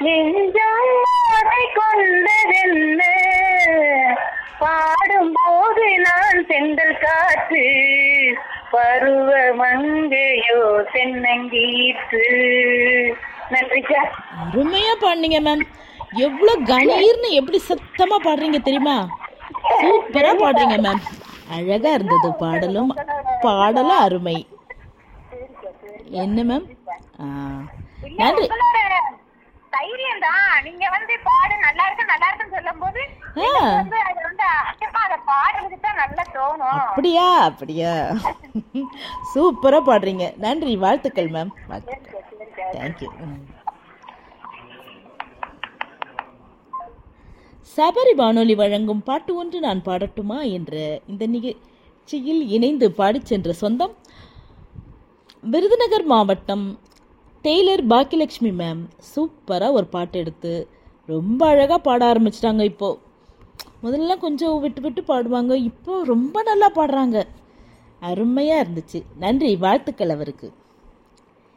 நெஞ்சம் அதை கொண்டதென்ன பாடும்போது நான் செந்தல் காற்று பருவ மங்கையோ தென்னங்கீற்று நன்றி சார் அருமையா பாடுனீங்க மேம் எவ்வளோ கணீர்னு எப்படி சத்தமா பாடுறீங்க தெரியுமா சூப்பரா பாடுறீங்க மேம் அழகா இருந்தது பாடலும் பாடலும் அருமை என்ன மேம் ஆ நன்றி உங்களோட தைரியம் தான் நீங்க வந்து பாடு நல்லா இருக்கு நல்லா இருக்குன்னு சொல்லும் போது ஆ வந்து அது வந்து அதிகமா அதை பாடுறதுக்கு தான் நல்லா தோணும் அப்படியா அப்படியா சூப்பரா பாடுறீங்க நன்றி வாழ்த்துக்கள் மேம் வாழ்த்துக்கள் தேங்க்யூ சபரி வானொலி வழங்கும் பாட்டு ஒன்று நான் பாடட்டுமா என்ற இந்த நிகழ்ச்சியில் இணைந்து பாடிச் சென்ற சொந்தம் விருதுநகர் மாவட்டம் டெய்லர் பாக்கியலட்சுமி மேம் சூப்பராக ஒரு பாட்டு எடுத்து ரொம்ப அழகாக பாட ஆரம்பிச்சிட்டாங்க இப்போது முதல்ல கொஞ்சம் விட்டு விட்டு பாடுவாங்க இப்போ ரொம்ப நல்லா பாடுறாங்க அருமையாக இருந்துச்சு நன்றி வாழ்த்துக்கள் அவருக்கு